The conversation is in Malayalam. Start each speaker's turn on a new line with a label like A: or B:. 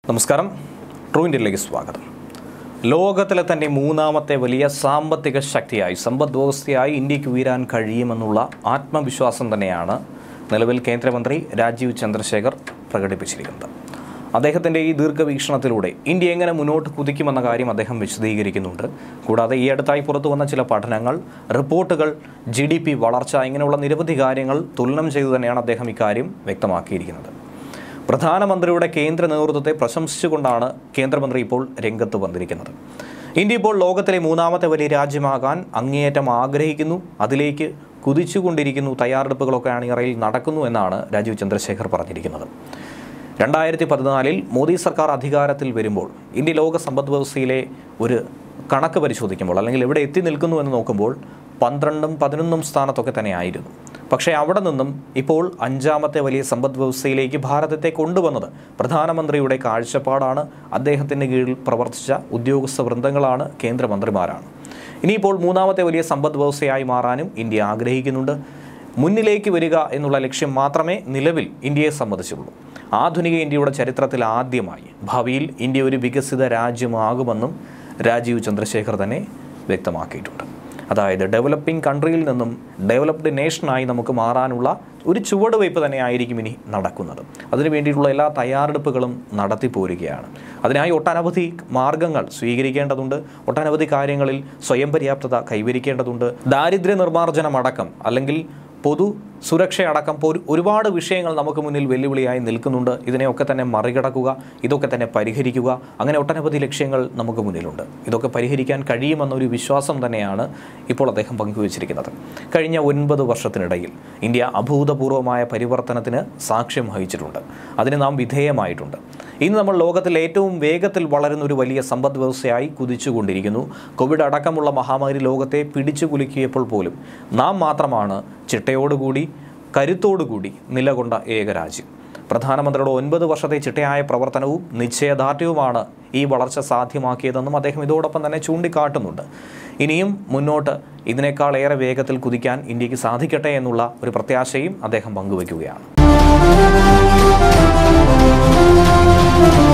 A: നമസ്കാരം ട്രൂ ഇന്ത്യയിലേക്ക് സ്വാഗതം ലോകത്തിലെ തന്നെ മൂന്നാമത്തെ വലിയ സാമ്പത്തിക ശക്തിയായി സമ്പദ് വ്യവസ്ഥയായി ഇന്ത്യക്ക് ഉയരാൻ കഴിയുമെന്നുള്ള ആത്മവിശ്വാസം തന്നെയാണ് നിലവിൽ കേന്ദ്രമന്ത്രി രാജീവ് ചന്ദ്രശേഖർ പ്രകടിപ്പിച്ചിരിക്കുന്നത് അദ്ദേഹത്തിൻ്റെ ഈ ദീർഘവീക്ഷണത്തിലൂടെ ഇന്ത്യ എങ്ങനെ മുന്നോട്ട് കുതിക്കുമെന്ന കാര്യം അദ്ദേഹം വിശദീകരിക്കുന്നുണ്ട് കൂടാതെ ഈ അടുത്തായി പുറത്തു വന്ന ചില പഠനങ്ങൾ റിപ്പോർട്ടുകൾ ജി ഡി പി വളർച്ച ഇങ്ങനെയുള്ള നിരവധി കാര്യങ്ങൾ തുലനം ചെയ്തു തന്നെയാണ് അദ്ദേഹം ഇക്കാര്യം വ്യക്തമാക്കിയിരിക്കുന്നത് പ്രധാനമന്ത്രിയുടെ കേന്ദ്ര നേതൃത്വത്തെ പ്രശംസിച്ചുകൊണ്ടാണ് കേന്ദ്രമന്ത്രി ഇപ്പോൾ രംഗത്ത് വന്നിരിക്കുന്നത് ഇന്ത്യ ഇപ്പോൾ ലോകത്തിലെ മൂന്നാമത്തെ വലിയ രാജ്യമാകാൻ അങ്ങേയറ്റം ആഗ്രഹിക്കുന്നു അതിലേക്ക് കുതിച്ചുകൊണ്ടിരിക്കുന്നു തയ്യാറെടുപ്പുകളൊക്കെ അണിയറയിൽ നടക്കുന്നു എന്നാണ് രാജീവ് ചന്ദ്രശേഖർ പറഞ്ഞിരിക്കുന്നത് രണ്ടായിരത്തി പതിനാലിൽ മോദി സർക്കാർ അധികാരത്തിൽ വരുമ്പോൾ ഇന്ത്യ ലോക സമ്പദ് വ്യവസ്ഥയിലെ ഒരു കണക്ക് പരിശോധിക്കുമ്പോൾ അല്ലെങ്കിൽ എവിടെ എത്തി നിൽക്കുന്നു എന്ന് നോക്കുമ്പോൾ പന്ത്രണ്ടും പതിനൊന്നും സ്ഥാനത്തൊക്കെ തന്നെ ആയിരുന്നു പക്ഷേ അവിടെ നിന്നും ഇപ്പോൾ അഞ്ചാമത്തെ വലിയ സമ്പദ് വ്യവസ്ഥയിലേക്ക് ഭാരതത്തെ കൊണ്ടുവന്നത് പ്രധാനമന്ത്രിയുടെ കാഴ്ചപ്പാടാണ് അദ്ദേഹത്തിൻ്റെ കീഴിൽ പ്രവർത്തിച്ച ഉദ്യോഗസ്ഥ വൃന്ദങ്ങളാണ് കേന്ദ്രമന്ത്രിമാരാണ് ഇനിയിപ്പോൾ മൂന്നാമത്തെ വലിയ സമ്പദ് വ്യവസ്ഥയായി മാറാനും ഇന്ത്യ ആഗ്രഹിക്കുന്നുണ്ട് മുന്നിലേക്ക് വരിക എന്നുള്ള ലക്ഷ്യം മാത്രമേ നിലവിൽ ഇന്ത്യയെ സംബന്ധിച്ചുള്ളൂ ആധുനിക ഇന്ത്യയുടെ ചരിത്രത്തിൽ ആദ്യമായി ഭാവിയിൽ ഇന്ത്യ ഒരു വികസിത രാജ്യമാകുമെന്നും രാജീവ് ചന്ദ്രശേഖർ തന്നെ വ്യക്തമാക്കിയിട്ടുണ്ട് അതായത് ഡെവലപ്പിംഗ് കൺട്രിയിൽ നിന്നും ഡെവലപ്ഡ് നേഷനായി നമുക്ക് മാറാനുള്ള ഒരു ചുവടുവയ്പ് തന്നെ ആയിരിക്കും ഇനി നടക്കുന്നത് അതിനു വേണ്ടിയിട്ടുള്ള എല്ലാ തയ്യാറെടുപ്പുകളും നടത്തിപ്പോരുകയാണ് അതിനായി ഒട്ടനവധി മാർഗങ്ങൾ സ്വീകരിക്കേണ്ടതുണ്ട് ഒട്ടനവധി കാര്യങ്ങളിൽ സ്വയം പര്യാപ്തത കൈവരിക്കേണ്ടതുണ്ട് ദാരിദ്ര്യ നിർമ്മാർജ്ജനം അടക്കം അല്ലെങ്കിൽ പൊതു സുരക്ഷയടക്കം ഒരു ഒരുപാട് വിഷയങ്ങൾ നമുക്ക് മുന്നിൽ വെല്ലുവിളിയായി നിൽക്കുന്നുണ്ട് ഇതിനെയൊക്കെ തന്നെ മറികടക്കുക ഇതൊക്കെ തന്നെ പരിഹരിക്കുക അങ്ങനെ ഒട്ടനവധി ലക്ഷ്യങ്ങൾ നമുക്ക് മുന്നിലുണ്ട് ഇതൊക്കെ പരിഹരിക്കാൻ കഴിയുമെന്നൊരു വിശ്വാസം തന്നെയാണ് ഇപ്പോൾ അദ്ദേഹം പങ്കുവച്ചിരിക്കുന്നത് കഴിഞ്ഞ ഒൻപത് വർഷത്തിനിടയിൽ ഇന്ത്യ അഭൂതപൂർവമായ പരിവർത്തനത്തിന് സാക്ഷ്യം വഹിച്ചിട്ടുണ്ട് അതിന് നാം വിധേയമായിട്ടുണ്ട് ഇന്ന് നമ്മൾ ലോകത്തിൽ ഏറ്റവും വേഗത്തിൽ വളരുന്ന ഒരു വലിയ സമ്പദ് വ്യവസ്ഥയായി കുതിച്ചുകൊണ്ടിരിക്കുന്നു കോവിഡ് അടക്കമുള്ള മഹാമാരി ലോകത്തെ പിടിച്ചു കുലുക്കിയപ്പോൾ പോലും നാം മാത്രമാണ് ചിട്ടയോടുകൂടി കരുത്തോടുകൂടി നിലകൊണ്ട ഏക രാജ്യം പ്രധാനമന്ത്രിയുടെ ഒൻപത് വർഷത്തെ ചിട്ടയായ പ്രവർത്തനവും നിശ്ചയദാർഢ്യവുമാണ് ഈ വളർച്ച സാധ്യമാക്കിയതെന്നും അദ്ദേഹം ഇതോടൊപ്പം തന്നെ ചൂണ്ടിക്കാട്ടുന്നുണ്ട് ഇനിയും മുന്നോട്ട് ഇതിനേക്കാൾ ഏറെ വേഗത്തിൽ കുതിക്കാൻ ഇന്ത്യക്ക് സാധിക്കട്ടെ എന്നുള്ള ഒരു പ്രത്യാശയും അദ്ദേഹം പങ്കുവയ്ക്കുകയാണ്